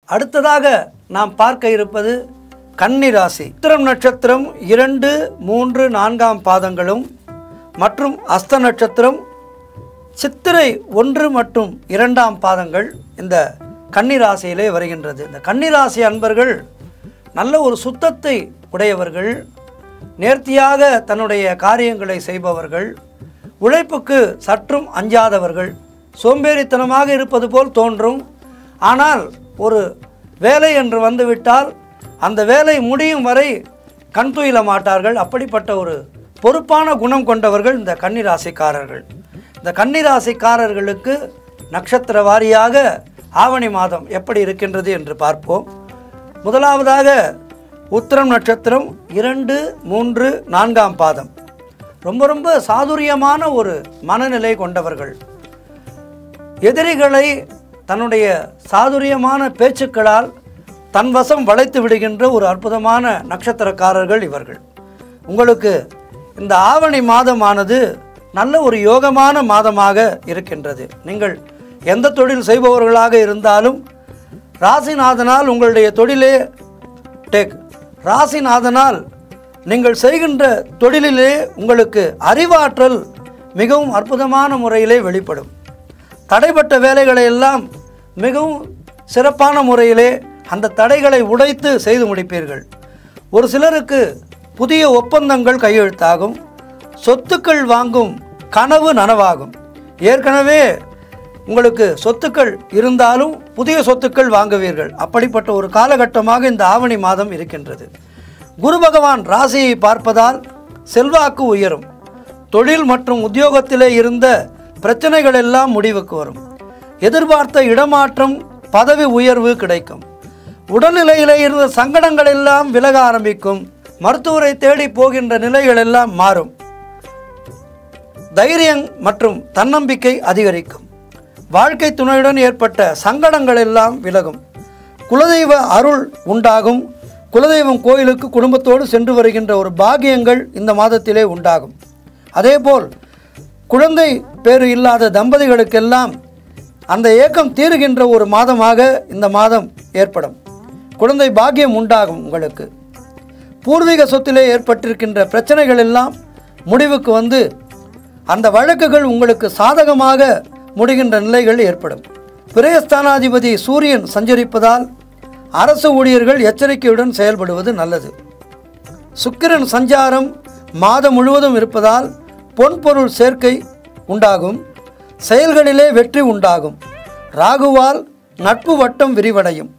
அடுத்ததாக நாம் பார்க்க இருப்பது கன்னி ராசி உத்திரம் நட்சத்திரம் இரண்டு மூன்று நான்காம் பாதங்களும் மற்றும் அஸ்த நட்சத்திரம் சித்திரை ஒன்று மற்றும் இரண்டாம் பாதங்கள் இந்த கன்னி ராசியிலே வருகின்றது இந்த கன்னி ராசி அன்பர்கள் நல்ல ஒரு சுத்தத்தை உடையவர்கள் நேர்த்தியாக தன்னுடைய காரியங்களை செய்பவர்கள் உழைப்புக்கு சற்றும் அஞ்சாதவர்கள் சோம்பேறித்தனமாக இருப்பது போல் தோன்றும் ஆனால் ஒரு வேலை என்று வந்துவிட்டால் அந்த வேலை முடியும் வரை கண் துயில மாட்டார்கள் அப்படிப்பட்ட ஒரு பொறுப்பான குணம் கொண்டவர்கள் இந்த கன்னிராசிக்காரர்கள் இந்த கன்னிராசிக்காரர்களுக்கு நட்சத்திர வாரியாக ஆவணி மாதம் எப்படி இருக்கின்றது என்று பார்ப்போம் முதலாவதாக உத்திரம் நட்சத்திரம் இரண்டு மூன்று நான்காம் பாதம் ரொம்ப ரொம்ப சாதுரியமான ஒரு மனநிலை கொண்டவர்கள் எதிரிகளை தன்னுடைய சாதுரியமான பேச்சுக்களால் தன் வசம் வளைத்து விடுகின்ற ஒரு அற்புதமான நட்சத்திரக்காரர்கள் இவர்கள் உங்களுக்கு இந்த ஆவணி மாதமானது நல்ல ஒரு யோகமான மாதமாக இருக்கின்றது நீங்கள் எந்த தொழில் செய்பவர்களாக இருந்தாலும் ராசிநாதனால் உங்களுடைய தொழிலே டேக் ராசிநாதனால் நீங்கள் செய்கின்ற தொழிலிலே உங்களுக்கு அறிவாற்றல் மிகவும் அற்புதமான முறையிலே வெளிப்படும் தடைப்பட்ட வேலைகளை எல்லாம் மிகவும் சிறப்பான முறையிலே அந்த தடைகளை உடைத்து செய்து முடிப்பீர்கள் ஒரு சிலருக்கு புதிய ஒப்பந்தங்கள் கையெழுத்தாகும் சொத்துக்கள் வாங்கும் கனவு நனவாகும் ஏற்கனவே உங்களுக்கு சொத்துக்கள் இருந்தாலும் புதிய சொத்துக்கள் வாங்குவீர்கள் அப்படிப்பட்ட ஒரு காலகட்டமாக இந்த ஆவணி மாதம் இருக்கின்றது குரு பகவான் ராசியை பார்ப்பதால் செல்வாக்கு உயரும் தொழில் மற்றும் உத்தியோகத்திலே இருந்த பிரச்சனைகள் எல்லாம் முடிவுக்கு வரும் எதிர்பார்த்த இடமாற்றம் பதவி உயர்வு கிடைக்கும் உடல்நிலையிலே இருந்த சங்கடங்கள் எல்லாம் விலக ஆரம்பிக்கும் மருத்துவரை தேடி போகின்ற நிலைகள் எல்லாம் மாறும் தைரியம் மற்றும் தன்னம்பிக்கை அதிகரிக்கும் வாழ்க்கை துணையுடன் ஏற்பட்ட சங்கடங்கள் எல்லாம் விலகும் குலதெய்வ அருள் உண்டாகும் குலதெய்வம் கோயிலுக்கு குடும்பத்தோடு சென்று வருகின்ற ஒரு பாக்கியங்கள் இந்த மாதத்திலே உண்டாகும் அதேபோல் குழந்தை பேறு இல்லாத தம்பதிகளுக்கெல்லாம் அந்த ஏக்கம் தீருகின்ற ஒரு மாதமாக இந்த மாதம் ஏற்படும் குழந்தை பாக்கியம் உண்டாகும் உங்களுக்கு பூர்வீக சொத்திலே ஏற்பட்டிருக்கின்ற பிரச்சனைகள் எல்லாம் முடிவுக்கு வந்து அந்த வழக்குகள் உங்களுக்கு சாதகமாக முடிகின்ற நிலைகள் ஏற்படும் பிரயஸ்தானாதிபதி சூரியன் சஞ்சரிப்பதால் அரசு ஊழியர்கள் எச்சரிக்கையுடன் செயல்படுவது நல்லது சுக்கிரன் சஞ்சாரம் மாதம் முழுவதும் இருப்பதால் பொன்பொருள் சேர்க்கை உண்டாகும் செயல்களிலே வெற்றி உண்டாகும் ராகுவால் நட்பு வட்டம் விரிவடையும்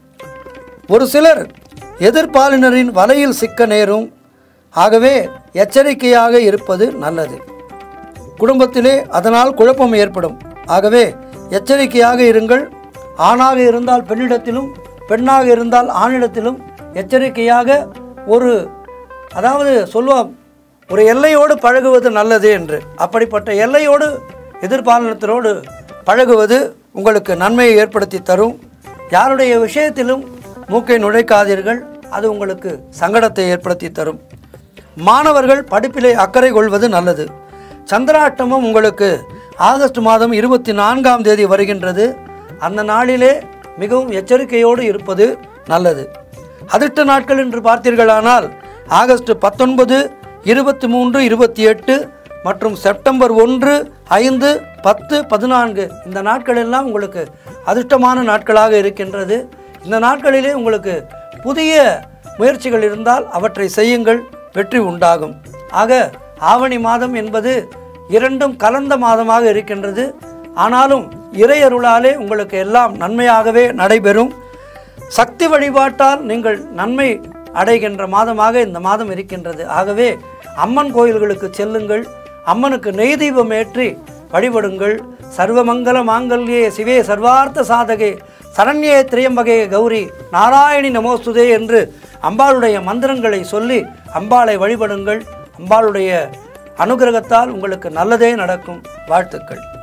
ஒரு சிலர் எதிர்ப்பாளினரின் வலையில் சிக்க நேரும் ஆகவே எச்சரிக்கையாக இருப்பது நல்லது குடும்பத்திலே அதனால் குழப்பம் ஏற்படும் ஆகவே எச்சரிக்கையாக இருங்கள் ஆணாக இருந்தால் பெண்ணிடத்திலும் பெண்ணாக இருந்தால் ஆணிடத்திலும் எச்சரிக்கையாக ஒரு அதாவது சொல்லுவோம் ஒரு எல்லையோடு பழகுவது நல்லது என்று அப்படிப்பட்ட எல்லையோடு எதிர்பாலனத்தினோடு பழகுவது உங்களுக்கு நன்மையை ஏற்படுத்தி தரும் யாருடைய விஷயத்திலும் மூக்கை நுழைக்காதீர்கள் அது உங்களுக்கு சங்கடத்தை ஏற்படுத்தி தரும் மாணவர்கள் படிப்பிலே அக்கறை கொள்வது நல்லது சந்திராஷ்டமம் உங்களுக்கு ஆகஸ்ட் மாதம் இருபத்தி நான்காம் தேதி வருகின்றது அந்த நாளிலே மிகவும் எச்சரிக்கையோடு இருப்பது நல்லது அதிர்ஷ்ட நாட்கள் என்று பார்த்தீர்களானால் ஆகஸ்ட் பத்தொன்பது இருபத்தி மூன்று இருபத்தி எட்டு மற்றும் செப்டம்பர் ஒன்று ஐந்து பத்து பதினான்கு இந்த நாட்கள் எல்லாம் உங்களுக்கு அதிர்ஷ்டமான நாட்களாக இருக்கின்றது இந்த நாட்களிலே உங்களுக்கு புதிய முயற்சிகள் இருந்தால் அவற்றை செய்யுங்கள் வெற்றி உண்டாகும் ஆக ஆவணி மாதம் என்பது இரண்டும் கலந்த மாதமாக இருக்கின்றது ஆனாலும் இறையருளாலே உங்களுக்கு எல்லாம் நன்மையாகவே நடைபெறும் சக்தி வழிபாட்டால் நீங்கள் நன்மை அடைகின்ற மாதமாக இந்த மாதம் இருக்கின்றது ஆகவே அம்மன் கோயில்களுக்கு செல்லுங்கள் அம்மனுக்கு நெய் தீபம் ஏற்றி வழிபடுங்கள் சர்வமங்கல மாங்கல்யே சிவே சர்வார்த்த சாதகே சரண்யே திரியம்பகே கௌரி நாராயணி நமோஸ்துதே என்று அம்பாளுடைய மந்திரங்களை சொல்லி அம்பாளை வழிபடுங்கள் அம்பாளுடைய அனுகிரகத்தால் உங்களுக்கு நல்லதே நடக்கும் வாழ்த்துக்கள்